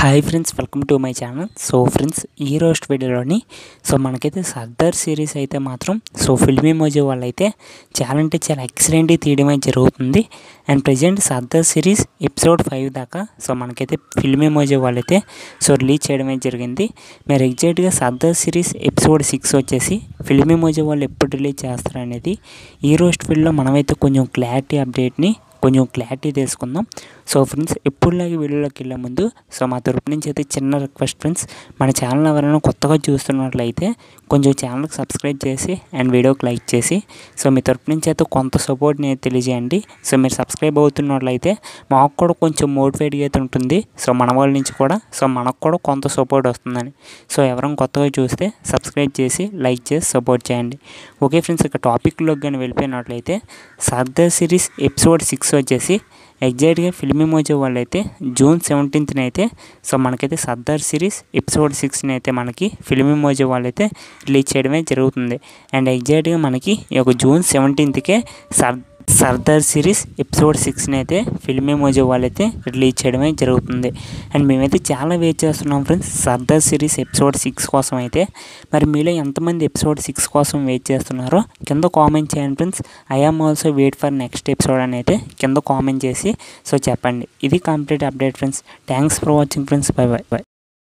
hi friends welcome to my channel so friends ఈ రోజు వీడియోలోని సో మనకైతే సర్దార్ సిరీస్ అయితే మాత్రం సో ఫిల్మీ మోజీ వాళ్ళు అయితే చాలా అంటే చాలా ఎక్సలెంట్గా తీయడం అయితే జరుగుతుంది and present Sardar series episode five దాకా సో మనకైతే ఫిల్మీ మోజీ వాళ్ళైతే సో రిలీజ్ చేయడం అయితే జరిగింది మీరు ఎగ్జాక్ట్గా సర్దార్ సిరీస్ ఎపిసోడ్ సిక్స్ వచ్చేసి ఫిల్మీ మోజీ వాళ్ళు ఎప్పుడు రిలీజ్ చేస్తారనేది ఈ రోజు వీడియోలో మనమైతే కొంచెం క్లారిటీ అప్డేట్ని కొంచెం క్లారిటీ తెలుసుకుందాం సో ఫ్రెండ్స్ ఎప్పుడులాగే వీడియోలోకి వెళ్ళే ముందు సో మా తరపు నుంచి అయితే చిన్న రిక్వెస్ట్ ఫ్రెండ్స్ మన ఛానల్ ఎవరైనా కొత్తగా చూస్తున్నట్లయితే కొంచెం ఛానల్కి సబ్స్క్రైబ్ చేసి అండ్ వీడియోకి లైక్ చేసి సో మీ తరపు నుంచి అయితే కొంత సపోర్ట్ని తెలియజేయండి సో మీరు సబ్స్క్రైబ్ అవుతున్నట్లయితే మాకు కూడా కొంచెం మోటివేట్గా అయితే ఉంటుంది సో మన వాళ్ళ నుంచి కూడా సో మనకు కూడా కొంత సపోర్ట్ వస్తుందని సో ఎవరైనా కొత్తగా చూస్తే సబ్స్క్రైబ్ చేసి లైక్ చేసి సపోర్ట్ చేయండి ఓకే ఫ్రెండ్స్ ఇక టాపిక్లోకి కానీ వెళ్ళిపోయినట్లయితే సర్దార్ సిరీస్ ఎపిసోడ్ సిక్స్ వచ్చేసి ఎగ్జాక్ట్గా ఫిల్మీ మోజో వాళ్ళు అయితే జూన్ సెవెంటీన్త్న అయితే సో మనకైతే సర్దార్ సిరీస్ ఎపిసోడ్ సిక్స్ని అయితే మనకి ఫిల్మీ మోజో వాళ్ళు అయితే రిలీజ్ చేయడమే జరుగుతుంది అండ్ ఎగ్జాక్ట్గా మనకి ఈ యొక్క జూన్ సెవెంటీన్త్కే సర్ సర్దార్ సిరీస్ ఎపిసోడ్ సిక్స్ని అయితే ఫిల్మీ మోజో వాళ్ళైతే రిలీజ్ చేయడమే జరుగుతుంది అండ్ మేమైతే చాలా వెయిట్ చేస్తున్నాం friends Sardar series episode six కోసం అయితే మరి మీలో ఎంతమంది ఎపిసోడ్ సిక్స్ కోసం వెయిట్ చేస్తున్నారో కింద కామెంట్ చేయండి friends I am also wait for next episode అని అయితే కింద కామెంట్ చేసి సో చెప్పండి ఇది complete update friends thanks for watching friends bye bye by